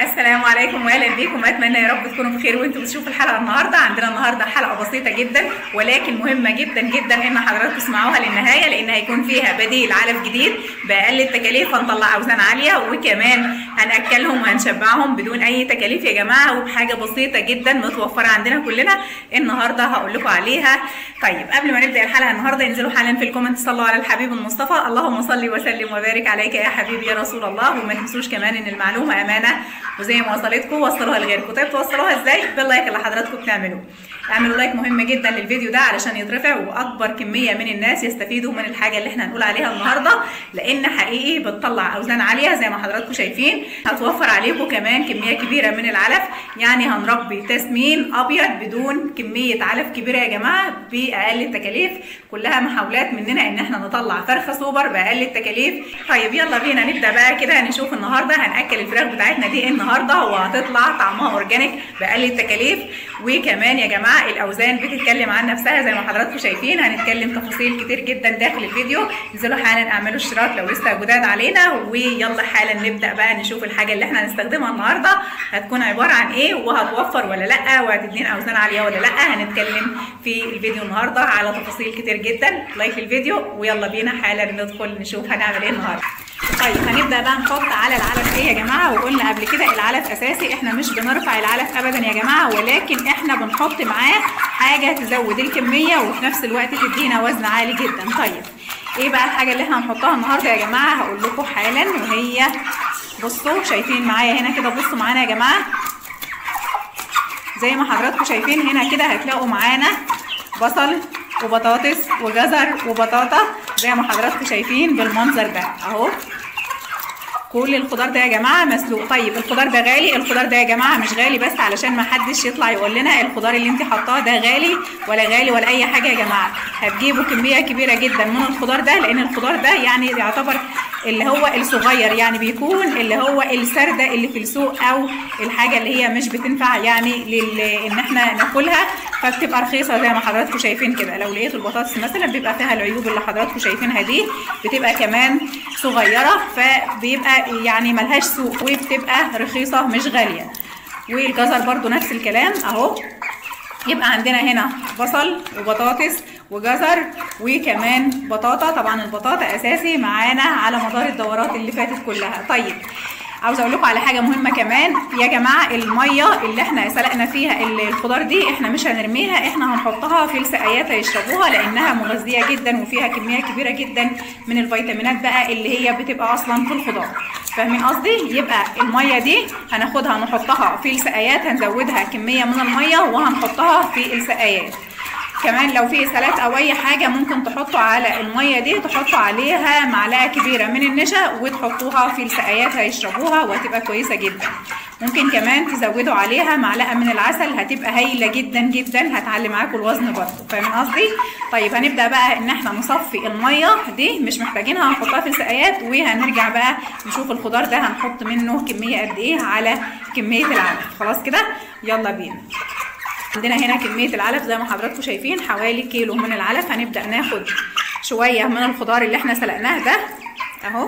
السلام عليكم واهلا بيكم اتمنى يا رب تكونوا بخير وانتم بتشوفوا الحلقه النهارده عندنا النهارده حلقه بسيطه جدا ولكن مهمه جدا جدا ان حضراتكم تسمعوها للنهايه لان هيكون فيها بديل علف جديد باقل التكاليف هنطلع اوزان عاليه وكمان هناكلهم وهنشبعهم بدون اي تكاليف يا جماعه وبحاجه بسيطه جدا متوفره عندنا كلنا النهارده هقول لكم عليها طيب قبل ما نبدا الحلقه النهارده انزلوا حالا في الكومنت صلوا على الحبيب المصطفى اللهم صل وسلم وبارك عليك يا حبيبي يا رسول الله وما تنسوش كمان ان المعلومه امانه وزي ما وصلتكم وصلوها لغيركم طيب توصلوها ازاي باللايك اللي حضراتكم بتعملوه اعملوا لايك مهم جدا للفيديو ده علشان يترفع واكبر كميه من الناس يستفيدوا من الحاجه اللي احنا هنقول عليها النهارده لان حقيقي بتطلع اوزان عاليه زي ما حضراتكم شايفين هتوفر عليكم كمان كميه كبيره من العلف يعني هنربي تسمين ابيض بدون كميه علف كبيره يا جماعه باقل التكاليف كلها محاولات مننا ان احنا نطلع فرخه سوبر باقل التكاليف طيب يلا بينا نبدا بقى كده نشوف النهارده هناكل الفراخ بتاعتنا دي النهارده وهتطلع طعمها اورجانيك باقل التكاليف وكمان يا جماعه الاوزان بتتكلم عن نفسها زي ما حضراتكم شايفين هنتكلم تفاصيل كتير جدا داخل الفيديو انزلوا حالا اعملوا اشتراك لو لسه جداد علينا ويلا حالا نبدا بقى نشوف الحاجه اللي احنا هنستخدمها النهارده هتكون عباره عن ايه وهتوفر ولا لا وهتدينا اوزان عاليه ولا لا هنتكلم في الفيديو النهارده على تفاصيل كتير جدا لايك الفيديو ويلا بينا حالا ندخل نشوف هنعمل ايه النهارده طيب هنبدا بقى نحط على العلف ايه يا جماعه وقلنا قبل كده العلف اساسي احنا مش بنرفع العلف ابدا يا جماعه ولكن احنا بنحط معاه حاجه تزود الكميه وفي نفس الوقت تدينا وزن عالي جدا طيب ايه بقى الحاجه اللي احنا هنحطها النهارده يا جماعه هقول لكم حالا وهي بصوا شايفين معايا هنا كده بصوا معانا يا جماعه زي ما حضراتكم شايفين هنا كده هتلاقوا معانا بصل وبطاطس وجزر وبطاطا زي ما حضراتكم شايفين بالمنظر ده اهو كل الخضار ده يا جماعه مسلوق طيب الخضار ده غالي الخضار ده يا جماعه مش غالي بس علشان ما حدش يطلع يقول لنا الخضار اللي انت حطاه ده غالي ولا غالي ولا اي حاجه يا جماعه هتجيبوا كميه كبيره جدا من الخضار ده لان الخضار ده يعني يعتبر اللي هو الصغير يعني بيكون اللي هو السردة اللي في السوق او الحاجه اللي هي مش بتنفع يعني لل... ان احنا ناكلها فبتبقى رخيصه زي ما حضراتكم شايفين كده لو لقيتوا البطاطس مثلا بيبقى فيها العيوب اللي حضراتكم شايفينها دي بتبقى كمان صغيره فبيبقى يعني ملهاش سوق وبتبقى رخيصه مش غاليه والجزر برضو نفس الكلام اهو يبقى عندنا هنا بصل وبطاطس وجزر وكمان بطاطا طبعا البطاطا اساسي معانا على مدار الدورات اللي فاتت كلها طيب عاوز اقول لكم على حاجه مهمه كمان يا جماعه الميه اللي احنا سلقنا فيها الخضار دي احنا مش هنرميها احنا هنحطها في السقايات يشربوها لانها مغذيه جدا وفيها كميه كبيره جدا من الفيتامينات بقى اللي هي بتبقى اصلا في الخضار فاهمين قصدي يبقى الميه دي هناخدها نحطها في السقايات هنزودها كميه من الميه وهنحطها في السقايات كمان لو في سلات او اي حاجه ممكن تحطوا على الميه دي تحطوا عليها معلقه كبيره من النشا وتحطوها في السقايات هيشربوها وهتبقى كويسه جدا ممكن كمان تزودوا عليها معلقه من العسل هتبقى هايله جدا جدا هتعلي معاكم الوزن برضه فاهمين قصدي طيب هنبدا بقى ان احنا نصفي الميه دي مش محتاجينها هنحطها في السقايات وهنرجع بقى نشوف الخضار ده هنحط منه كميه قد ايه على كميه العلف خلاص كده يلا بينا عندنا هنا كمية العلف زي ما حضراتكم شايفين حوالي كيلو من العلف هنبدأ ناخد شوية من الخضار اللي احنا سلقناه ده اهو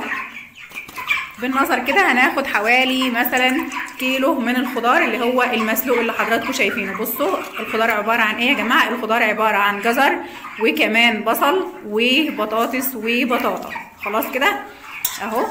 بالنظر كده هناخد حوالي مثلا كيلو من الخضار اللي هو المسلوق اللي حضراتكم شايفينه بصوا الخضار عبارة عن ايه يا جماعة الخضار عبارة عن جزر وكمان بصل وبطاطس وبطاطا خلاص كده اهو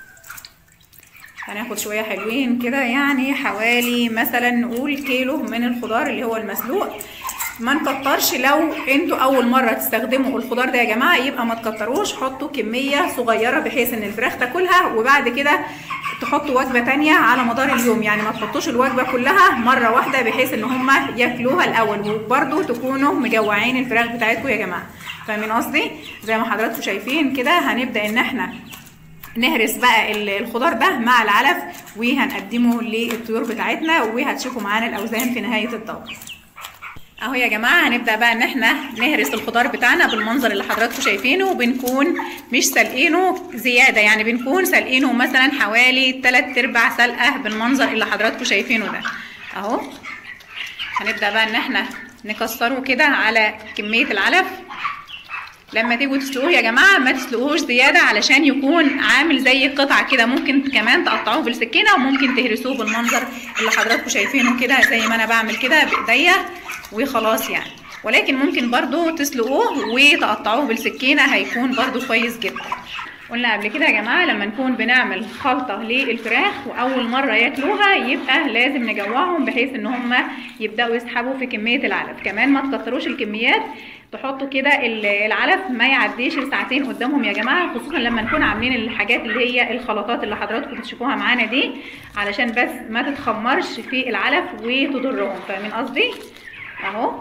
هناخد شويه حلوين كده يعني حوالي مثلا نقول كيلو من الخضار اللي هو المسلوق ما نكترش لو انتوا اول مره تستخدموا الخضار ده يا جماعه يبقى ما تكتروش حطوا كميه صغيره بحيث ان الفراخ تاكلها وبعد كده تحطوا وجبه تانية على مدار اليوم يعني ما تحطوش الوجبه كلها مره واحده بحيث ان هم ياكلوها الاول وبرده تكونوا مجوعين الفراخ بتاعتكم يا جماعه فاهمين قصدي زي ما حضراتكم شايفين كده هنبدا ان احنا نهرس بقى الخضار ده مع العلف وهنقدمه للطيور بتاعتنا وهتشوفوا معانا الاوزان في نهايه الدور اهو يا جماعه هنبدا بقى ان احنا نهرس الخضار بتاعنا بالمنظر اللي حضراتكم شايفينه وبنكون مش سالقينه زياده يعني بنكون سالقينه مثلا حوالي 3 ارباع سلقه بالمنظر اللي حضراتكم شايفينه ده اهو هنبدا بقى ان احنا نكسره كده على كميه العلف لما تيجوا تسلقوه يا جماعه ما تسلقوهوش زياده علشان يكون عامل زي قطعه كده ممكن كمان تقطعوه بالسكينه وممكن تهرسوه بالمنظر اللي حضراتكم شايفينه كده زي ما انا بعمل كده بايديا وخلاص يعني ولكن ممكن برضو تسلقوه وتقطعوه بالسكينه هيكون برضو كويس جدا قلنا قبل كده يا جماعه لما نكون بنعمل خلطه للفراخ واول مره ياكلوها يبقى لازم نجوعهم بحيث ان هم يبداوا يسحبوا في كميه العلف كمان ما تكتروش الكميات تحطوا كده العلف ما يعديش لساعتين قدامهم يا جماعه خصوصا لما نكون عاملين الحاجات اللي هي الخلطات اللي حضراتكم بتشوفوها معانا دي علشان بس ما تتخمرش في العلف وتضرهم فاهمين قصدي اهو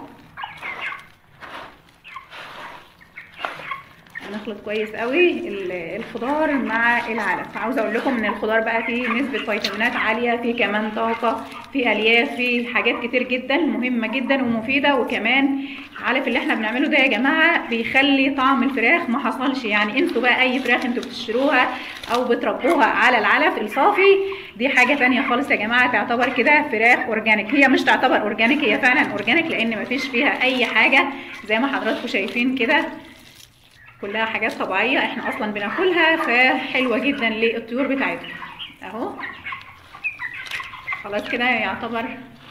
هنخلط كويس قوي الخضار مع العلف عاوزه اقول لكم ان الخضار بقى فيه نسبه فيتامينات عاليه فيه كمان طاقه فيه الياف فيه حاجات كتير جدا مهمه جدا ومفيده وكمان العلف اللي احنا بنعمله ده يا جماعه بيخلي طعم الفراخ ما حصلش يعني انتوا بقى اي فراخ انتوا بتشتروها او بتربوها على العلف الصافي دي حاجه تانية خالص يا جماعه تعتبر كده فراخ اورجانيك هي مش تعتبر اورجانيك هي فعلا اورجانيك لان مفيش فيها اي حاجه زي ما حضراتكم شايفين كده كلها حاجات طبيعية احنا اصلا بناكلها فحلوة جدا للطيور بتاعتنا اهو خلاص كده يعتبر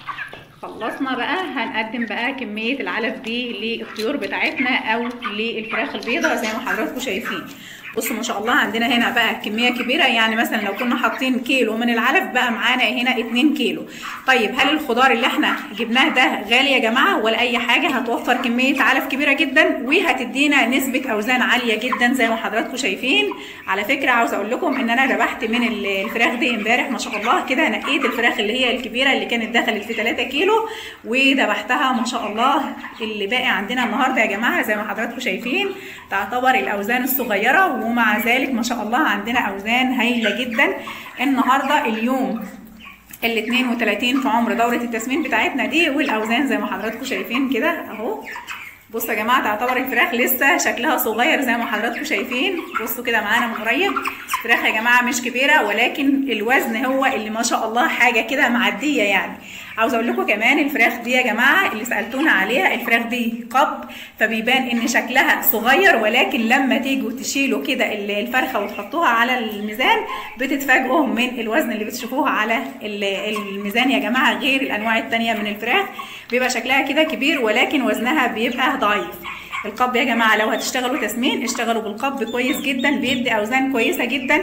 خلصنا بقى هنقدم بقى كمية العلف دي للطيور بتاعتنا او للفراخ البيضاء زي ما حضراتكم شايفين بصوا ما شاء الله عندنا هنا بقى كميه كبيره يعني مثلا لو كنا حاطين كيلو من العلف بقى معانا هنا 2 كيلو طيب هل الخضار اللي احنا جبناه ده غالي يا جماعه ولا اي حاجه هتوفر كميه علف كبيره جدا وهتدينا نسبه اوزان عاليه جدا زي ما حضراتكم شايفين على فكره عاوز اقول لكم ان انا ذبحت من الفراخ دي امبارح ما شاء الله كده نقيت الفراخ اللي هي الكبيره اللي كانت دخلت في 3 كيلو وذبحتها ما شاء الله اللي باقي عندنا النهارده يا جماعه زي ما حضراتكم شايفين تعتبر الاوزان الصغيره ومع ذلك ما شاء الله عندنا اوزان هايله جدا النهارده اليوم ال 32 في عمر دوره التسمين بتاعتنا دي والاوزان زي ما حضراتكم شايفين كده اهو بصوا يا جماعه تعتبر الفراخ لسه شكلها صغير زي ما حضراتكم شايفين بصوا كده معانا من قريب الفراخ يا جماعه مش كبيره ولكن الوزن هو اللي ما شاء الله حاجه كده معديه يعني عاوز اقول لكم كمان الفراخ دي يا جماعه اللي سالتونا عليها الفراخ دي قب فبيبان ان شكلها صغير ولكن لما تيجوا تشيلوا كده الفرخه وتحطوها على الميزان بتتفاجئوا من الوزن اللي بتشوفوه على الميزان يا جماعه غير الانواع التانية من الفراخ بيبقى شكلها كده كبير ولكن وزنها بيبقى ضعيف القب يا جماعه لو هتشتغلوا تسمين اشتغلوا بالقب كويس جدا بيدي اوزان كويسه جدا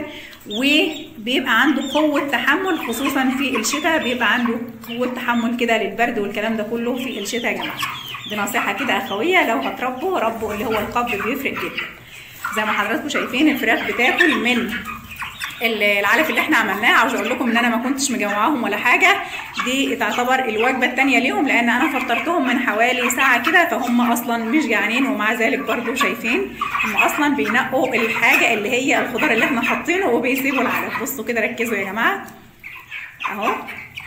وبيبقى عنده قوه تحمل خصوصا في الشتاء بيبقى عنده قوه تحمل كده للبرد والكلام ده كله في الشتاء يا جماعه دي نصيحه كده اخويه لو هتربوا ربوا اللي هو القب بيفرق جدا زي ما حضراتكم شايفين الفراخ بتاكل من العلف اللي احنا عملناه عاوز اقول لكم ان انا ما كنتش مجوعاهم ولا حاجه دي تعتبر الوجبه الثانيه ليهم لان انا فطرتهم من حوالي ساعه كده فهم اصلا مش جعانين ومع ذلك برضو شايفين هم اصلا بينقوا الحاجه اللي هي الخضار اللي احنا حاطينه وبيسيبوا العلف بصوا كده ركزوا يا جماعه اهو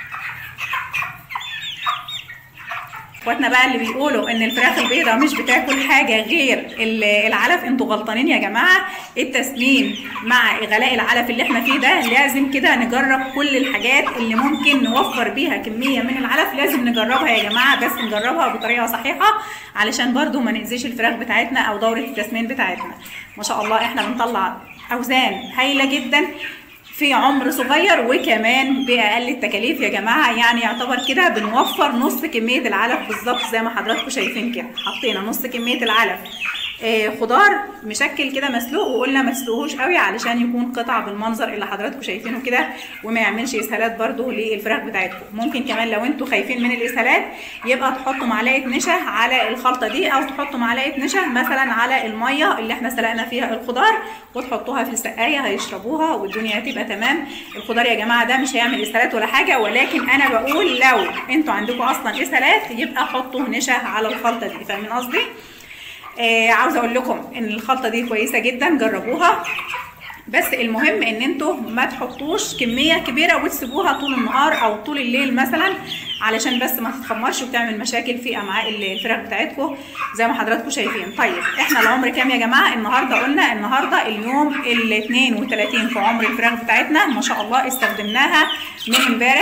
اخواتنا بقى اللي بيقولوا ان الفراخ البيضاء مش بتاكل حاجه غير العلف انتوا غلطانين يا جماعه التسمين مع غلاء العلف اللي احنا فيه ده لازم كده نجرب كل الحاجات اللي ممكن نوفر بيها كميه من العلف لازم نجربها يا جماعه بس نجربها بطريقه صحيحه علشان برضو ما ناذيش الفراخ بتاعتنا او دوره التسمين بتاعتنا ما شاء الله احنا بنطلع اوزان هايله جدا في عمر صغير وكمان باقل التكاليف يا جماعه يعني يعتبر كده بنوفر نص كميه العلف بالظبط زي ما حضراتكم شايفين كده حطينا نص كميه العلف آه خضار مشكل كده مسلوق وقلنا ما تسلقوهوش قوي علشان يكون قطع بالمنظر اللي حضراتكم شايفينه كده وما يعملش اسهالات برده للفراخ بتاعتكم ممكن كمان لو انتوا خايفين من الاسهالات يبقى تحطوا معلقه نشا على الخلطه دي او تحطوا معلقه نشا مثلا على الميه اللي احنا سلقنا فيها الخضار وتحطوها في السقايه هيشربوها والدنيا هتبقى تمام الخضار يا جماعه ده مش هيعمل اسهالات ولا حاجه ولكن انا بقول لو انتوا عندكم اصلا اسهالات يبقى حطوا نشا على الخلطه دي فاهمين قصدي آه عاوزه اقول لكم ان الخلطه دي كويسه جدا جربوها بس المهم ان انتوا ما تحطوش كميه كبيره وتسيبوها طول النهار او طول الليل مثلا علشان بس ما تتخمرش وتعمل مشاكل في امعاء الفراخ بتاعتكم زي ما حضراتكم شايفين طيب احنا العمر كام يا جماعه النهارده قلنا النهارده اليوم ال 32 في عمر الفراخ بتاعتنا ما شاء الله استخدمناها من امبارح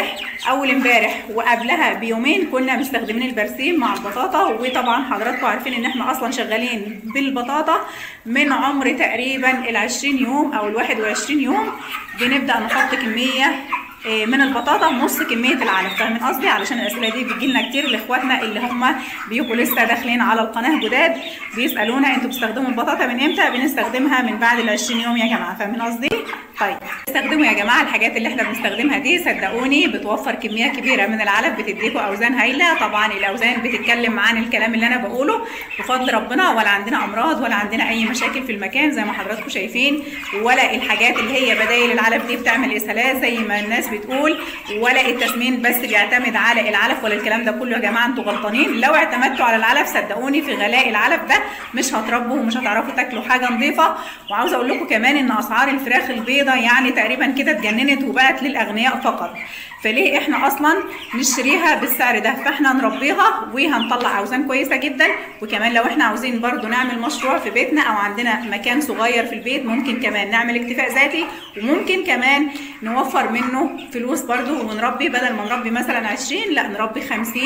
اول امبارح وقبلها بيومين كنا مستخدمين البرسيم مع البطاطا وطبعا حضراتكم عارفين ان احنا اصلا شغالين بالبطاطا من عمر تقريبا ال 20 يوم او ال 21 يوم بنبدا نحط كميه من البطاطا نص كميه العلف فاهمين قصدي علشان الاسئله دي بتجي لنا كتير لاخواتنا اللي هم بيبقوا لسه داخلين على القناه جداد بيسالونا انتوا بتستخدموا البطاطا من امتى بنستخدمها من بعد ال 20 يوم يا جماعه فاهمين قصدي طيب استخدموا يا جماعه الحاجات اللي احنا بنستخدمها دي صدقوني بتوفر كميه كبيره من العلف بتديكوا اوزان هايله طبعا الاوزان بتتكلم عن الكلام اللي انا بقوله بفضل ربنا ولا عندنا امراض ولا عندنا اي مشاكل في المكان زي ما حضراتكم شايفين ولا الحاجات اللي هي بدايل العلف دي بتعمل اسهالات زي ما الناس بتقول ولا التسمين بس بيعتمد على العلف ولا الكلام ده كله يا جماعه انتوا غلطانين لو اعتمدتوا على العلف صدقوني في غلاء العلف ده مش هتربوا ومش هتعرفوا تاكلوا حاجه نظيفه وعاوزه اقول لكم كمان ان اسعار الفراخ البيضه يعني تقريبا كده اتجننت وبقت للاغنياء فقط فليه احنا اصلا نشتريها بالسعر ده فاحنا نربيها وهنطلع اوزان كويسه جدا وكمان لو احنا عاوزين برضو نعمل مشروع في بيتنا او عندنا مكان صغير في البيت ممكن كمان نعمل اكتفاء ذاتي وممكن كمان نوفر منه فلوس برضو ونربي بدل ما نربي مثلا 20 لا نربي 50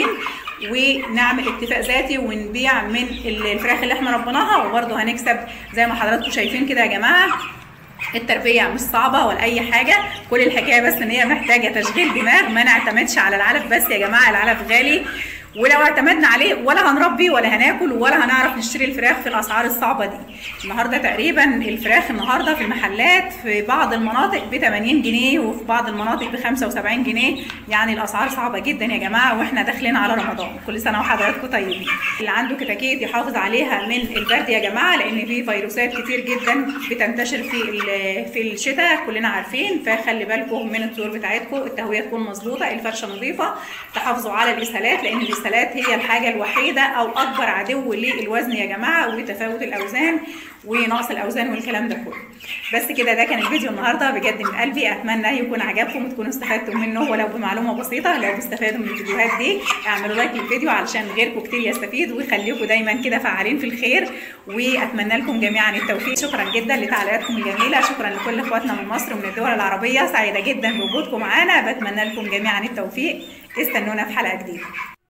ونعمل اكتفاء ذاتي ونبيع من الفراخ اللي احنا ربيناها وبرضو هنكسب زي ما حضراتكم شايفين كده يا جماعه التربيه مش صعبه ولا اي حاجه كل الحكايه بس ان هي محتاجه تشغيل دماغ ما نعتمدش على العلف بس يا جماعه العلف غالي ولو اعتمدنا عليه ولا هنربي ولا هناكل ولا هنعرف نشتري الفراخ في الاسعار الصعبه دي النهارده تقريبا الفراخ النهارده في المحلات في بعض المناطق ب 80 جنيه وفي بعض المناطق ب 75 جنيه يعني الاسعار صعبه جدا يا جماعه واحنا داخلين على رمضان كل سنه وحضراتكم طيبين اللي عنده كتاكيت يحافظ عليها من البرد يا جماعه لان في فيروسات كتير جدا بتنتشر في في الشتاء كلنا عارفين فخلي بالكم من الطيور بتاعتكم التهويه تكون مظبوطه الفرشه نظيفه تحافظوا على الاسهالات لان الاسهالات هي الحاجه الوحيده او اكبر عدو للوزن يا جماعه وتفاوت الاوزان ونقص الاوزان والكلام ده كله بس كده ده كان الفيديو النهارده بجد من قلبي اتمنى يكون عجبكم وتكونوا استفدتم منه ولو بمعلومه بسيطه لو بتستفادوا من الفيديوهات دي اعملوا لايك للفيديو علشان غيركم كتير يستفيد ويخليكم دايما كده فعالين في الخير واتمنى لكم جميعا التوفيق شكرا جدا لتعليقاتكم الجميله شكرا لكل اخواتنا من مصر ومن الدول العربيه سعيده جدا بوجودكم معانا بتمنى لكم جميعا التوفيق استنونا في حلقه جديده